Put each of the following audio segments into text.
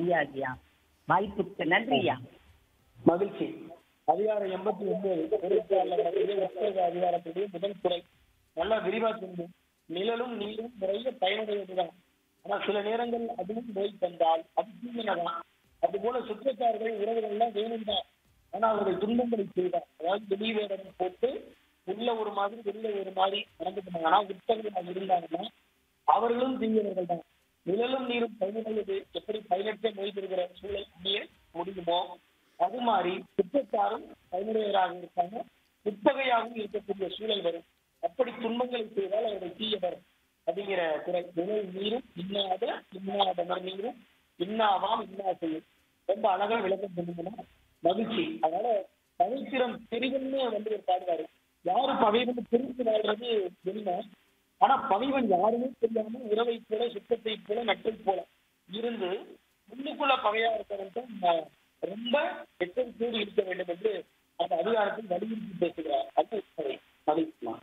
அறியாதியா வாய்ப்புக்கு நன்றியா மகிழ்ச்சி அதிகாரம் எண்பத்தி ஒன்பது பொறுப்பாளர்களுடைய உட்பக அதிகாரத்துடைய முதல் துறை நல்லா விரிவா சொன்னோம் நிழலும் நீரும் நிறைய பயனுடையதுதான் ஆனா சில நேரங்கள் அதுவும் நோய் தந்தால் அது தீவினதான் அது போல சுற்றத்தார்கள் உறவுகள் எல்லாம் வேணும் தான் ஆனா அவர்கள் துன்பங்களை செய்தார் அதாவது வெளிவேடம் போட்டு உள்ள ஒரு மாதிரி வெளியில ஒரு மாதிரி நடந்துக்கிறாங்க ஆனா உட்பகையாக இருந்தாங்கன்னா அவர்களும் தீவிரர்கள் தான் நிழலும் நீரும் பயனுள்ளது எப்படி பயனற்ற நோய் பெறுகிற சூழல் அமைய முடியுமோ அது மாதிரி குற்றத்தாரும் பயனுடையவராக இருக்காங்க உட்பகையாகவும் இருக்கக்கூடிய சூழல் வரும் அப்படி துன்பங்களை செய்தால் அவர்கள் தீயவர் அப்படிங்கிற குறை நிழல் நீரும் இன்னாத இன்னாதனர் நீரும் இன்னாவாம் இன்னா செய்யும் ரொம்ப அழகா விளக்கம் சொன்னீங்கன்னா மகிழ்ச்சி அதனால பவித்திரம் தெரிவுன்னு வந்து ஒரு பாடுவாரு யாரு பகைவன் பிரித்து வாழ்றது என்ன ஆனா பகைவன் யாருமே தெரியாம உறவை போல சுத்தத்தை போல நட்பை போல இருந்து உள்ளுக்குள்ள பகையா இருக்கிறவன் ரொம்ப எச்சரிக்கையோடு இருக்க வேண்டும் என்று அந்த அதிகாரத்தில் வலியுறுத்தி பேசுகிறார் அது சரி மகிழ்ச்சிமா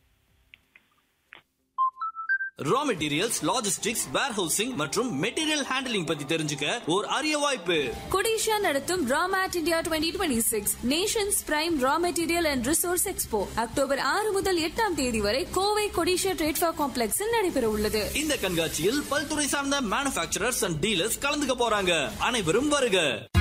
ரா மெட்டீரியல்ஸ் லாஜிஸ்டிக்ஸ் வேர்ஹவுசிங் மற்றும் மெட்டீரியல் ஹேண்டலிங் பத்தி தெரிஞ்சுக்க ஒரு அரிய வாய்ப்பு கொடிஷா நடத்தும் ராமேட் India twenty twenty six nations prime raw material and resource expo October ஆறு முதல் எட்டாம் தேதி வரை கோவை கொடிஷா ட்ரேட்ஃபா காம்ப்ளெக்ஸில் நடைபெற உள்ளது இந்த கண்காட்சியில் பல்துறை சார்ந்த மேனுபேக்சரர்ஸ் அண்ட் டீலர்ஸ் கலந்துக்க போறாங்க அனைவரும் வருக